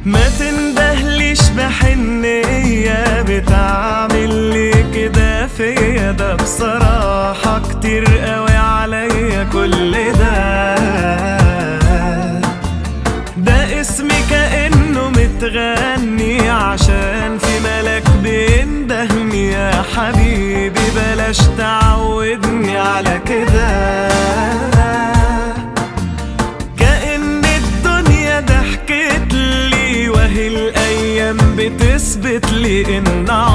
ما تندهليش بحنية بتعمل لي كده فيا ده بصراحة كتير قوي عليا كل ده ده اسمي كأنه متغني عشان في ملك بيندهني يا حبيبي بلاش تعودني على كده كأن الدنيا ضحكت لي وهي الأيام بتثبت لي إن